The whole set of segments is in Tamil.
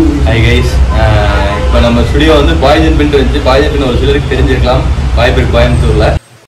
ஹாய் கைஸ் இப்போ நம்ம ஸ்டுடியோ வந்து பாய்ஜன் பின் இருந்துச்சு பாய்ஜன் பின் ஒரு சிலருக்கு தெரிஞ்சிருக்கலாம் வாய்ப்பு இருக்கு கோயம்புத்தூர்ல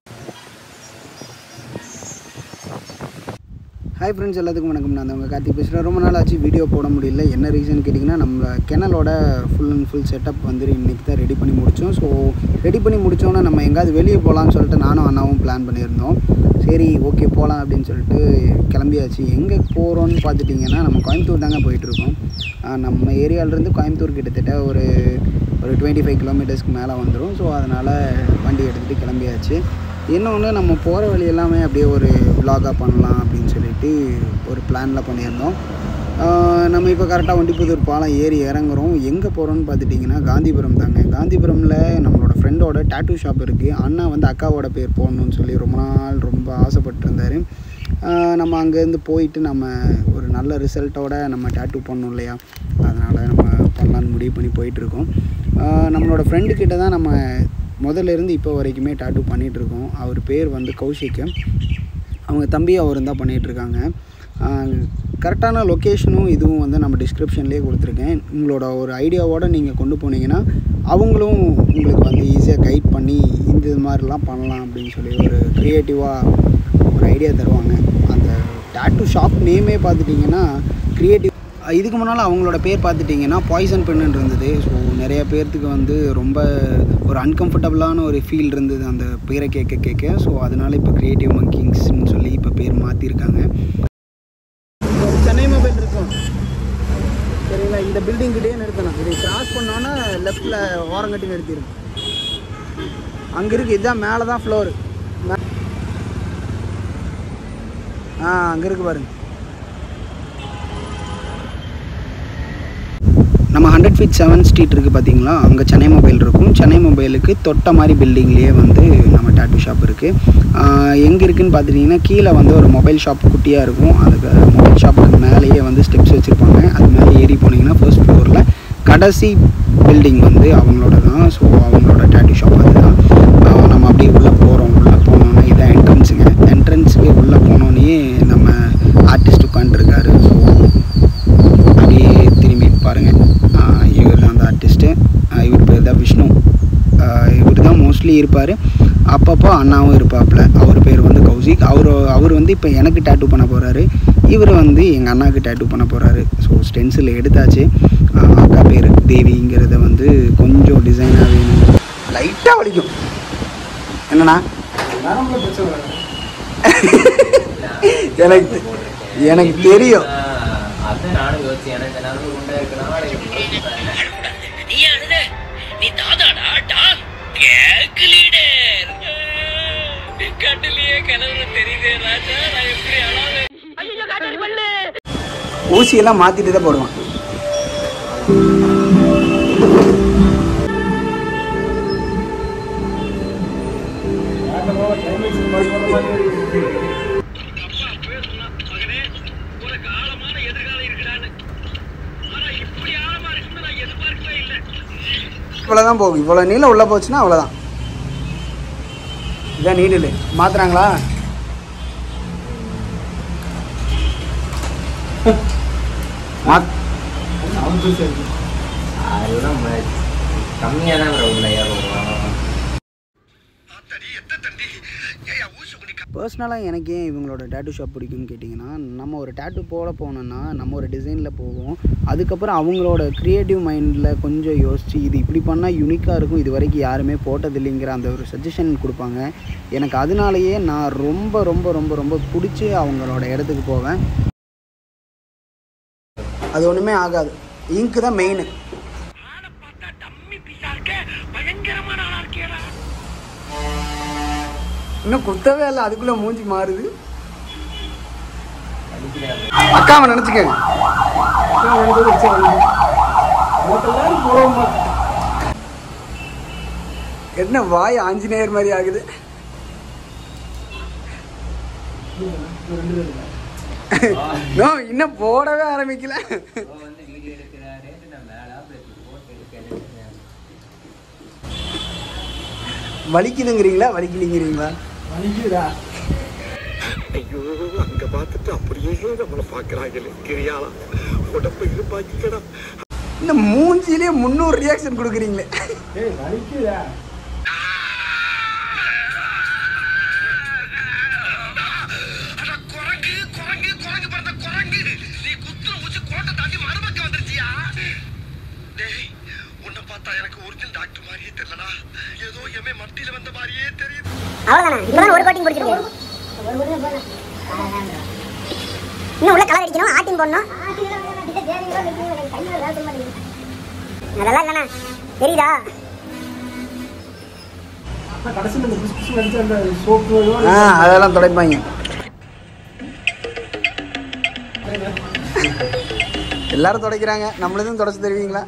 ஹாய் ஃப்ரெண்ட்ஸ் எல்லாத்துக்கும் வணக்கம் நான் உங்கள் கார்த்திக் பேசுகிறேன் ரொம்ப நாள் ஆச்சு வீடியோ போட முடியல என்ன ரீசன் கேட்டிங்கன்னா நம்ம கெனலோட ஃபுல் அண்ட் ஃபுல் செட்டப் வந்து இன்றைக்கி தான் ரெடி பண்ணி முடித்தோம் ஸோ ரெடி பண்ணி முடித்தோன்னே நம்ம எங்கேயாவது வெளியே போகலான்னு சொல்லிட்டு நானும் அண்ணாவும் பிளான் பண்ணியிருந்தோம் சரி ஓகே போகலாம் அப்படின்னு சொல்லிட்டு கிளம்பியாச்சு எங்கே போகிறோன்னு பார்த்துட்டிங்கன்னா நம்ம கோயம்புத்தூர் தாங்க போயிட்டுருக்கோம் ஆஹ் நம்ம ஏரியாவிலேருந்து கோயம்புத்தூர் கிட்டத்தட்ட ஒரு ஒரு டுவெண்ட்டி ஃபைவ் கிலோமீட்டர்ஸ்க்கு மேலே வந்துடும் ஸோ அதனால் வண்டி எடுத்துகிட்டு கிளம்பியாச்சு இன்னொன்று நம்ம போகிற வழி எல்லாமே அப்படியே ஒரு vlog-ஆ பண்ணலாம் அப்படின்னு சொல்லிட்டு ஒரு பிளானில் பண்ணியிருந்தோம் ஆஹ் நம்ம இப்போ கரெக்டாக வண்டிப்புதூர் பாலம் ஏறி இறங்குறோம் எங்கே போகிறோம்னு பார்த்துட்டிங்கன்னா காந்திபுரம் தாங்க காந்திபுரமில் நம்மளோட ஃப்ரெண்டோட டேட்டூ ஷாப் இருக்குது அண்ணா வந்து அக்காவோட பேர் போடணும்னு சொல்லி ரொம்ப நாள் ரொம்ப ஆசைப்பட்டிருந்தாரு ஆஹ் நம்ம அங்கேருந்து போயிட்டு நம்ம ஒரு நல்ல ரிசல்ட்டோட நம்ம டேட்டூ பண்ணோம் இல்லையா அதனால் நம்ம பண்ணலான்னு முடிவு பண்ணி போயிட்டுருக்கோம் நம்மளோட ஃப்ரெண்டு கிட்ட தான் நம்ம முதல்ல இருந்து இப்போ வரைக்குமே டாட்டூ பண்ணிகிட்ருக்கோம் அவர் பேர் வந்து கௌஷிக் அவங்க தம்பி அவரும் தான் பண்ணிகிட்ருக்காங்க கரெக்டான லொக்கேஷனும் இதுவும் வந்து நம்ம டிஸ்கிரிப்ஷன்லேயே கொடுத்துருக்கேன் உங்களோட ஒரு ஐடியாவோடு நீங்கள் கொண்டு போனீங்கன்னா அவங்களும் உங்களுக்கு வந்து ஈஸியாக கைட் பண்ணி இந்த இது மாதிரிலாம் பண்ணலாம் அப்படின்னு சொல்லி ஒரு க்ரியேட்டிவாக ஒரு ஐடியா தருவாங்க அந்த டாட்டூ ஷாப் நேமே பார்த்துட்டிங்கன்னா க்ரியேட்டிவ் இதுக்கு முன்னால் அவங்களோட பேர் பார்த்துட்டிங்கன்னா பாய்சன் பென்னு இருந்தது ஸோ நிறைய பேர்த்துக்கு வந்து ரொம்ப ஒரு அன்கம்ஃபர்டபுளான ஒரு ஃபீல் இருந்தது அந்த பேரை கேட்க கேட்க ஸோ அதனால் இப்போ க்ரியேட்டிவ் மங்கிங்ஸ்னு சொல்லி இப்போ பேர் மாற்றிருக்காங்க சென்னை மொபைல் இருக்கும் சரிங்களா இந்த பில்டிங் கிட்டே நிறுத்தணும் இதை கிராஸ் பண்ணோன்னா லெஃப்டில் ஓரங்கட்டி நிறுத்திடும் அங்கே இருக்குது இதுதான் மேலே தான் ஃப்ளோரு ஆ அங்கே இருக்கு பாருங்க நம்ம ஹண்ட்ரட் ஃபீட் செவன் ஸ்ட்ரீட் இருக்குது பார்த்தீங்களா அங்கே சென்னை மொபைல் இருக்கும் சென்னை மொபைலுக்கு தொட்ட மாதிரி பில்டிங்லேயே வந்து நம்ம டேட்டூ ஷாப் இருக்குது எங்கே இருக்குதுன்னு பார்த்துட்டிங்கன்னா கீழே வந்து ஒரு மொபைல் ஷாப் குட்டியாக இருக்கும் அதுக்கு மொபைல் ஷாப்புக்கு மேலேயே வந்து ஸ்டெப்ஸ் வச்சுருப்பாங்க அது மேலே ஏறி போனீங்கன்னா ஃபர்ஸ்ட் ஃப்ளோரில் கடைசி பில்டிங் வந்து அவங்களோட தான் ஸோ அவங்களோட டேட்டூ ஷாப் அதுதான் ஆஹ் நம்ம அப்படியே உள்ளே போகிறோம் உள்ளே போனோன்னே இதான் என்ட்ரன்ஸுங்க என்ட்ரன்ஸுக்கு உள்ளே போனோன்னே நம்ம ஆர்டிஸ்ட் உட்காந்துருக்காரு ஸோ அப்படியே திரும்பி பாருங்கள் இவர் தான் அந்த ஆர்டிஸ்ட்டு இவர் பேர் தான் விஷ்ணு இவர் தான் மோஸ்ட்லி இருப்பார் அப்பப்போ அண்ணாவும் இருப்பாப்புல அவர் பேர் வந்து கௌசிக் அவர் அவர் வந்து இப்போ எனக்கு டேட்டூ பண்ண போகிறாரு இவர் வந்து எங்கள் அண்ணாவுக்கு டேட்டூ பண்ண போகிறாரு ஸோ ஸ்டென்சில் எடுத்தாச்சு ஆஹ் அக்கா பேர் தேவிங்கிறத வந்து கொஞ்சம் டிசைனாக வேணும் லைட்டாக வலிக்கும் என்னண்ணா எனக்கு எனக்கு தெரியும் அதான் நானும் யோசிச்சேன் ஏன்னா இந்த நரம்பு குண்டா இருக்கனால நீ அழுத நீ தாதாடா டான் கேக்கு லீடர் கண்ணிலேயே கனவு தெரியுது ராஜா நான் எப்படி அழாத ஐயோ காட்டாடி பண்ணு ஊசியெல்லாம் மாற்றிட்டு தான் போடுவான் உனக்கு ஆழமான எதிர்காலம் இருக்குடான்னு ஆனா இப்படி ஆழமா இருக்குன்னு நான் எதிர்பார்க்கவே இல்லை இவ்வளோதான் போகும் இவ்வளோ நீளம் உள்ளே போச்சுன்னா அவ்வளோதான் இதான் நீடில் மாத்துறாங்களா மாத் அதெல்லாம் கம்மியாக தான் உள்ள ஏறும் பர்சனலாக எனக்கு ஏன் இவங்களோட டேட்டூ ஷாப் பிடிக்கும்னு கேட்டிங்கன்னா நம்ம ஒரு டேட்டூ போட போனோம்னா நம்ம ஒரு டிசைனில் போவோம் அதுக்கப்புறம் அவங்களோட க்ரியேட்டிவ் மைண்டில் கொஞ்சம் யோசித்து இது இப்படி பண்ணால் யூனிக்காக இருக்கும் இது வரைக்கும் யாருமே போட்டது இல்லைங்கிற அந்த ஒரு சஜஷன் கொடுப்பாங்க எனக்கு அதனாலேயே நான் ரொம்ப ரொம்ப ரொம்ப ரொம்ப பிடிச்சி அவங்களோட இடத்துக்கு போவேன் அது ஒன்றுமே ஆகாது இங்கு தான் மெயின் ஆளை பார்த்தா டம்மி பீஸா இருக்க பயங்கரமான ஆளா இருக்கேடா இன்னும் குத்தவே இல்லை அதுக்குள்ளே மூஞ்சி மாறுது அக்காவை நினச்சிக்கங்க என்ன வாய் ஆஞ்சநேயர் மாதிரி ஆகுது நோ இன்னும் போடவே ஆரம்பிக்கல வந்து வீடியோ எடுக்கிறாரு நான் மேலே போட்டு எடுக்கிறேன் வலிக்குதுங்கிறீங்களா வலிக்கலிங்கிறீங்களா வலிக்குதா ஐயோ அங்க பார்த்துட்டு அப்படியே நம்மளை பார்க்கறாங்களே கிரியாளா உடம்ப இருப்பாக்கிக்கடா இந்த மூஞ்சிலே முந்நூறு ரியாக்ஷன் கொடுக்குறீங்களே ஏய் வலிக்குதா அட குரங்கு குரங்கு குரங்கு பிறந்த குரங்கு நீ குத்துற ஊசி கோட்டை தாண்டி மறுபக்கம் வந்துருச்சியா டேய் உன்னை பார்த்தா எனக்கு ஒரிஜினல் டாக்டர் மாதிரியே தெரியலடா ஏதோ எமே மட்டியில வந்த மாதிரியே தெரியுது அவ்வளவுதானா இப்பதான் ஒரு கோட்டிங் முடிச்சிருக்கேன் இன்னும் உள்ள கலர் அடிக்கணும் ஆட்டின் போடணும் அதெல்லாம் இல்லைண்ணா தெரியுதா நான் கடைசியில் இந்த புசு புசு அடிச்சு அந்த சோப்பு ஆ அதெல்லாம் தொடைப்பாங்க எல்லாரும் துடைக்கிறாங்க நம்மளதும் தொடச்சு தருவீங்களா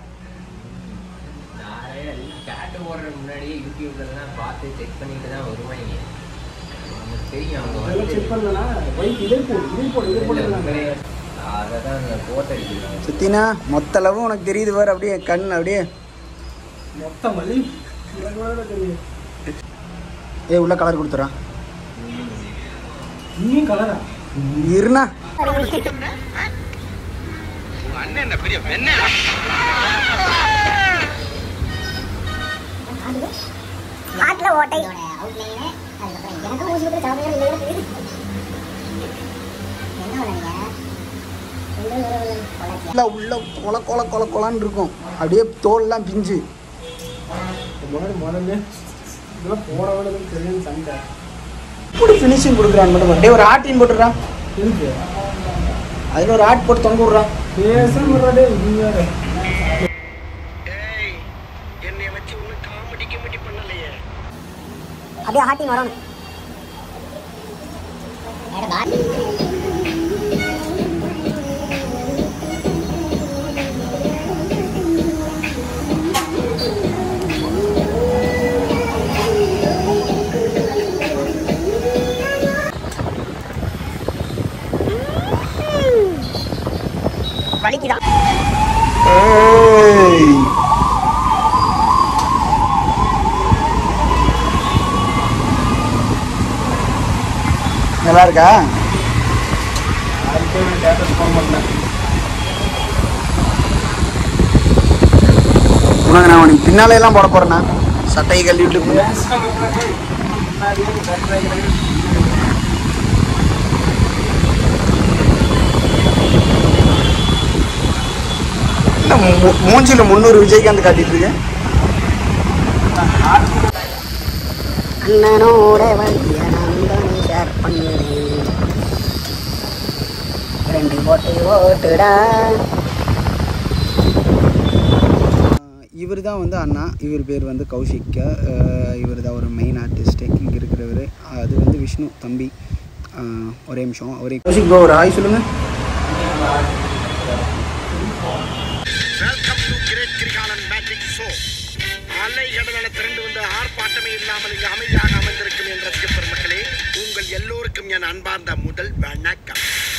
டேட்டு போடுறதுக்கு முன்னாடியே யூடியூப்லலாம் பார்த்து செக் பண்ணிட்டு தான் வருவாங்க நமக்கு தெரியும் அவங்க அதெல்லாம் செக் வந்து பண்ணலனா வைக் இதே போடு இதே போடு இதே போட்டு அதை தான் அந்த போட்டோ அடிக்கிறாங்க சுத்தினா மொத்த அளவும் உனக்கு தெரியுது பாரு அப்படியே கண் அப்படியே மொத்த மல்லி எனக்கு வேற தெரியும் ஏ உள்ள கலர் கொடுத்துறான் இன்னும் கலரா இருண்ணா அண்ணன் என்ன பெரிய வெண்ண காட்டுல ஓட்டை உள்ள உள்ள கொல கொல கொல கொலான்னு இருக்கும் அப்படியே தோல்லாம் பிஞ்சு முன்னாடி முதல்ல இதெல்லாம் போடவனுக்கு தெரியும் சண்டை இப்படி ஃபினிஷிங் கொடுக்குறான் மட்டும் பாரு. டேய் ஒரு ஆட்டின் போட்டுறான் இருக்கு அதில் ஒரு ஆட் போட்டு தொங்க விட்றான் பேச முன்னாடி நீ வேற ஏய் என்னைய வச்சு ஒன்னும் காமெடி கிமெடி பண்ணலையே அப்படியே ஆட்டின் வரணும் வலிக்குதான் ஏய் நல்லா இருக்கா யாருக்கும் நான் டேட்டஸ் போட மாட்டேன் உனக்கு நான் உனக்கு பின்னாலே எல்லாம் போட போறேண்ணா சட்டையை கழுவிட்டு என்ன மூ- மூஞ்சில முந்நூறு விஜயகாந்த் காட்டிட்டு இருக்கேன் அண்ணனோட வண்டிய நான் தான் ஷேர் பண்ணுறேன் ரெண்டு போட்டு ஓட்டுடா இவர் தான் வந்து அண்ணா இவர் பேர் வந்து கௌஷிக்க இவர் தான் ஒரு மெயின் ஆர்டிஸ்ட் இங்கே இருக்கிறவர் அது வந்து விஷ்ணு தம்பி அஹ், ஒரே நிமிஷம் ஒரே கௌஷிக் ப்ரோ ஒரு ஹாய் சொல்லுங்கள் welcome to great Kirikalan magic show அலை கடலான திரண்டு வந்து ஆர்ப்பாட்டமே இல்லாமல் இங்கு அமைதியாக அமைந்திருக்கும் என் ரசிக பெருமக்களே உங்கள் எல்லோருக்கும் என் அன்பார்ந்த முதல் வணக்கம்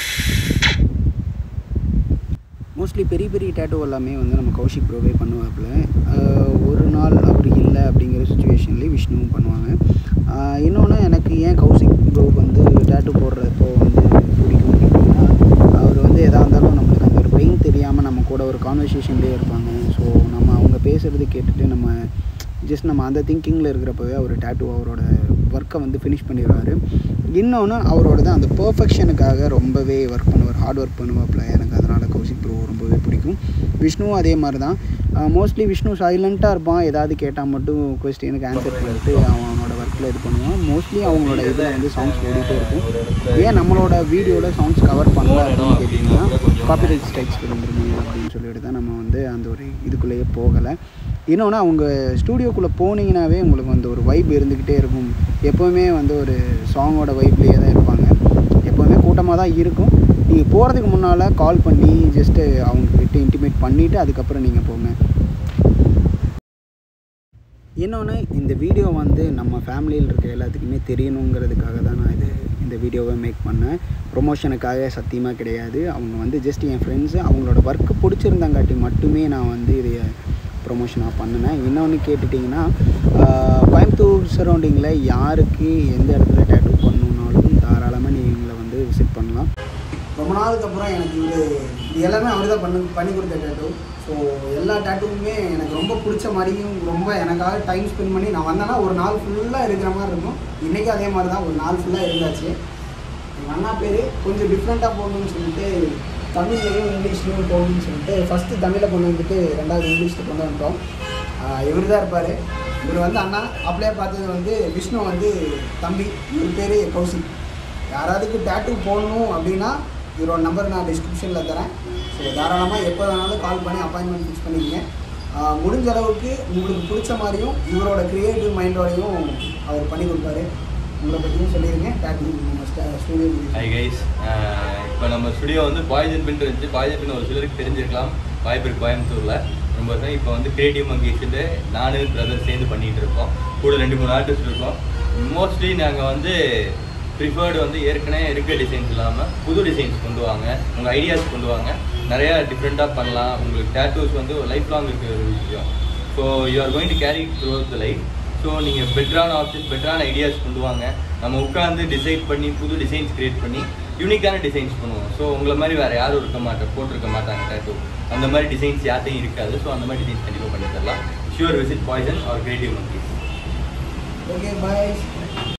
மோஸ்ட்லி பெரிய பெரிய டேட்டோ எல்லாமே வந்து நம்ம கௌஷிக் ப்ரோவே பண்ணுவாப்புல ஆஹ் ஒரு நாள் அவர் இல்லை அப்படிங்கிற சுச்சுவேஷன்லேயே விஷ்ணுவும் பண்ணுவாங்க இன்னொன்று எனக்கு ஏன் கௌஷிக் ப்ரோவுக்கு வந்து டேட்டோ போடுறப்போ வந்து பிடிக்கும் கேட்டிங்கன்னா அவர் வந்து எதாக இருந்தாலும் நம்மளுக்கு அந்த ஒரு பெயின் தெரியாமல் நம்ம கூட ஒரு கான்வர்சேஷன்லேயே இருப்பாங்க ஸோ நம்ம அவங்க பேசுகிறது கேட்டுட்டு நம்ம ஜஸ்ட் நம்ம அந்த திங்கிங்கில் இருக்கிறப்பவே அவர் டேட்டூ அவரோட ஒர்க்கை வந்து ஃபினிஷ் பண்ணிடுவார் இன்னொன்று அவரோட தான் அந்த பர்ஃபெக்ஷனுக்காக ரொம்பவே ஒர்க் பண்ணுவார் ஹார்ட் ஒர்க் பண்ணுவாப்புல எனக்கு அதனால் கௌசிக் ப்ரோ ரொம்பவே பிடிக்கும் விஷ்ணுவும் அதே மாதிரி தான் மோஸ்ட்லி விஷ்ணு சைலண்ட்டாக இருப்பான் ஏதாவது கேட்டால் மட்டும் கொஸ்டினுக்கு ஆன்சர் பண்ணிட்டு அவன் அவனோட ஒர்க்கில் இது பண்ணுவான் மோஸ்ட்லி அவங்களோட இதில் வந்து சாங்ஸ் ஓடிட்டே இருக்கும் ஏன் நம்மளோட வீடியோவில் சாங்ஸ் கவர் பண்ணல அப்படின்னு கேட்டிங்கன்னா காப்பிரைட் ஸ்ட்ரைக்ஸ் விழுந்துருமே அப்படின்னு சொல்லிட்டு தான் நம்ம வந்து அந்த ஒரு இதுக்குள்ளேயே போகலை இன்னொன்று அவங்க ஸ்டூடியோக்குள்ளே போனீங்கன்னாவே உங்களுக்கு வந்து ஒரு வைப் இருந்துக்கிட்டே இருக்கும் எப்போவுமே வந்து ஒரு சாங்கோட வைப்லேயே தான் இருப்பாங்க எப்போவுமே கூட்டமாக தான் இருக்கும் நீங்கள் போகிறதுக்கு முன்னால் கால் பண்ணி ஜஸ்ட்டு அவங்கக்கிட்ட இன்டிமேட் பண்ணிவிட்டு அதுக்கப்புறம் நீங்கள் போங்க இன்னொன்று இந்த வீடியோ வந்து நம்ம ஃபேமிலியில் இருக்க எல்லாத்துக்குமே தெரியணுங்கிறதுக்காக தான் நான் இது இந்த வீடியோவை மேக் பண்ணேன் ப்ரொமோஷனுக்காக சத்தியமாக கிடையாது அவங்க வந்து ஜஸ்ட் என் ஃப்ரெண்ட்ஸு அவங்களோட ஒர்க்கு பிடிச்சிருந்தாங்காட்டி மட்டுமே நான் வந்து இதை ப்ரொமோஷனாக பண்ணினேன் இன்னொன்று கேட்டுட்டிங்கன்னா ஆஹ், கோயம்புத்தூர் சரௌண்டிங்கில் யாருக்கு எந்த இடத்துல டேட்டூ பண்ணணுன்னாலும் தாராளமாக நீங்களை வந்து விசிட் பண்ணலாம் ரொம்ப நாளுக்கு அப்புறம் எனக்கு இது இது எல்லாமே அவர் தான் பண்ணி பண்ணி கொடுத்த டேட்டூ ஸோ எல்லா டேட்டூவுமே எனக்கு ரொம்ப பிடிச்ச மாதிரியும் ரொம்ப எனக்காக டைம் ஸ்பெண்ட் பண்ணி நான் வந்தேன்னா ஒரு நாள் ஃபுல்லாக இருக்கிற மாதிரி இருக்கும் இன்றைக்கி அதே மாதிரி தான் ஒரு நாள் ஃபுல்லாக இருந்தாச்சு எங்கள் அண்ணா பேர் கொஞ்சம் டிஃப்ரெண்ட்டாக போடணும்னு சொல்லிட்டு தமிழ்லையும் இங்கிலீஷ்லையும் போடணும்னு சொல்லிட்டு ஃபஸ்ட்டு தமிழில் கொண்டு வந்துட்டு ரெண்டாவது இங்கிலீஷில் கொண்டு வந்துட்டோம் இவர் தான் இருப்பார் இவர் வந்து அண்ணா அப்படியே பார்த்தது வந்து விஷ்ணு வந்து தம்பி இவர் பேர் கௌசிக் யாராவதுக்கு டேட்டூ போடணும் அப்படின்னா இவரோட நம்பர் நான் டிஸ்கிரிப்ஷனில் தரேன் ஸோ தாராளமாக எப்போ வேணாலும் கால் பண்ணி அப்பாயின்மெண்ட் ஃபிக்ஸ் பண்ணிக்கங்க ஆஹ் முடிஞ்ச அளவுக்கு உங்களுக்கு பிடிச்ச மாதிரியும் இவரோட க்ரியேட்டிவ் மைண்டோடையும் அவர் பண்ணி கொடுப்பாரு உங்களை பற்றியும் சொல்லிடுங்க டேட்டூ நம்ம ஸ்டூடியோ ஹை கைஸ் இப்போ நம்ம ஸ்டுடியோ வந்து பாய்ஸ் அண்ட் பின் இருந்துச்சு பாய்ஸ் அண்ட் பின் ஒரு சிலருக்கு தெரிஞ்சிருக்கலாம் வாய்ப்பு இருக்கு கோயம்புத்தூரில் ரொம்ப வருஷம் இப்போ வந்து கிரியேட்டிவ் மங்கீஸ்ட்டு நானும் பிரதர் சேர்ந்து பண்ணிகிட்டு இருக்கோம் கூட ரெண்டு மூணு ஆர்டிஸ்ட் இருக்கோம் மோஸ்ட்லி நாங்கள் வந்து ப்ரிஃபர்டு வந்து ஏற்கனவே இருக்க டிசைன்ஸ் இல்லாமல் புது டிசைன்ஸ் கொண்டு வாங்க உங்கள் ஐடியாஸ் கொண்டு வாங்க நிறையா டிஃப்ரெண்ட்டாக பண்ணலாம் உங்களுக்கு டேட்டூஸ் வந்து ஒரு லைஃப் லாங் இருக்கிற ஒரு விஷயம் so you are going to carry through the life so நீங்கள் பெட்டரான ஆப்ஷன்ஸ் பெட்டரான ஐடியாஸ் கொண்டு வாங்க நம்ம உட்காந்து டிசைட் பண்ணி புது டிசைன்ஸ் கிரியேட் பண்ணி யூனிக்கான டிசைன்ஸ் பண்ணுவோம் ஸோ உங்களை மாதிரி வேறு யாரும் இருக்க மாட்டேன் போட்டிருக்க மாட்டாங்க டேட்டூ அந்த மாதிரி டிசைன்ஸ் யார்ட்டையும் இருக்காது ஸோ அந்த மாதிரி டிசைன்ஸ் கண்டிப்பாக பண்ணி தரலாம் sure visit poison or creative monkeys okay bye